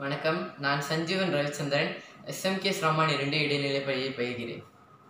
வணக்கம் நான் சஞ்சீவன் ரவிச்சந்திரன் எஸ்எம்கே ராமான் இரண்டு இடைநிலை பள்ளியில் பயில்கிறேன்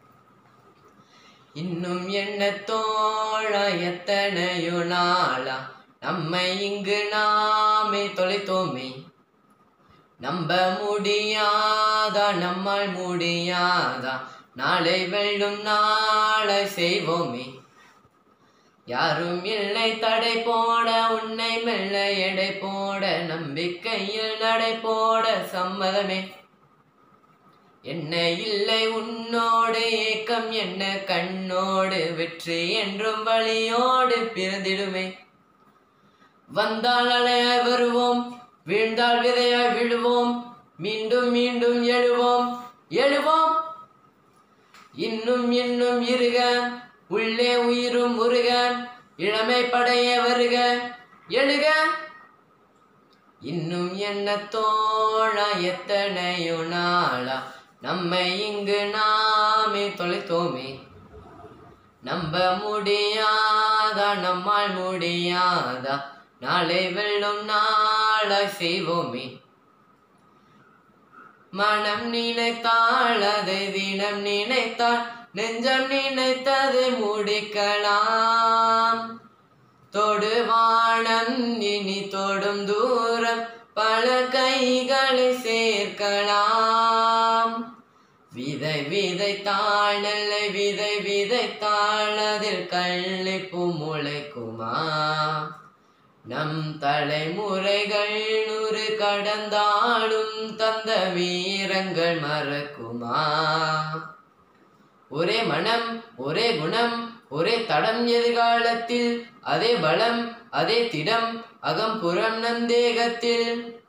இன்னும் என்ன தோழா எத்தனையோ நாளா நம்மை இங்கு நாமே தொலைத்தோமே நம்ப முடியாதா நம்மால் முடியாதா நாளை வெல்லும் நாளை செய்வோமே யாரும் இல்லை தடை போட உன்னை மெல்ல எடை போட நம்பிக்கையில் நடை போட சம்மதமே என்ன இல்லை உன்னோடு ஏக்கம் என்ன கண்ணோடு வெற்றி என்றும் வழியோடு பிறந்திடுமே வந்தால் அலையாய் வருவோம் வீழ்ந்தால் விதையாய் விழுவோம் மீண்டும் மீண்டும் எழுவோம் எழுவோம் இன்னும் இன்னும் இருக உள்ளே உயிரும் உருக இளமை படைய வருக எழுக இன்னும் என்ன தோழா எத்தனையோ நாளா நம்மை இங்கு நாமே தொலைத்தோமே நம்ப முடியாதா நம்மால் முடியாதா நாளை வெல்லும் நாளாய் செய்வோமே மனம் நினைத்தாள் அதை தினம் நினைத்தாள் நெஞ்சம் நினைத்ததை முடிக்கலாம் தொடுவானம் இனி தொடும் தூரம் பல கைகளை சேர்க்கலாம் விதை விதைத்தாள் நெல்லை விதை விதைத்தாள் அதில் கள்ளிப்பு முளைக்குமா நம் தலைமுறைகள் நூறு கடந்தாலும் தந்த வீரங்கள் மறக்குமா ஒரே மனம் ஒரே குணம் ஒரே தடம் எதிர்காலத்தில் அதே பலம் அதே திடம் அகம்புறம் நம் தேகத்தில்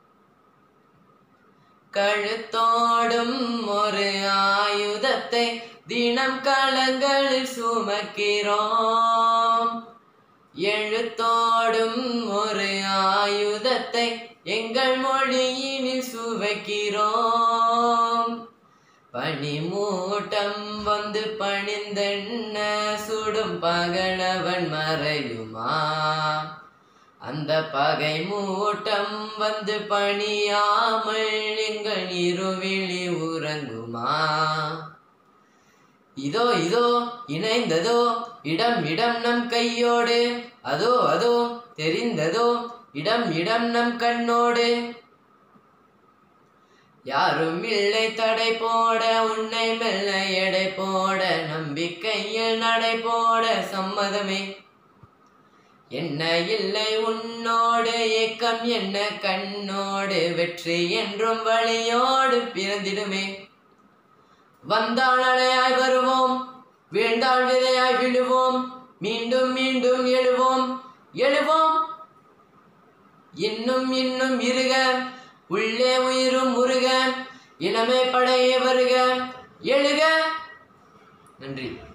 கழுத்தோடும் ஒரு ஆயுதத்தை தினம் களங்களில் சுமக்கிறோம் எழுத்தோடும் ஒரு ஆயுதத்தை எங்கள் மொழியினில் சுவைக்கிறோம் பனிமூட்டம் வந்து பணிந்தென்ன சுடும் பகலவன் மறையுமா அந்த பகை மூட்டம் வந்து பணியாமல் எங்கள் இருவிழி உறங்குமா இதோ இதோ இணைந்ததோ இடம் இடம் நம் கையோடு அதோ அதோ தெரிந்ததோ இடம் இடம் நம் கண்ணோடு யாரும் இல்லை தடை போட உன்னை மெல்ல எடை போட நம்பிக்கையில் நடை போட சம்மதமே என்ன இல்லை உன்னோடு ஏக்கம் என்ன கண்ணோடு வெற்றி என்றும் வழியோடு பிறந்திடுமே வந்தால் அலையாய் வருவோம் வீழ்ந்தால் விதையாய் விழுவோம் மீண்டும் மீண்டும் எழுவோம் எழுவோம் இன்னும் இன்னும் இருக உள்ளே உயிரும் முருக இளமை படைய வருக எழுக நன்றி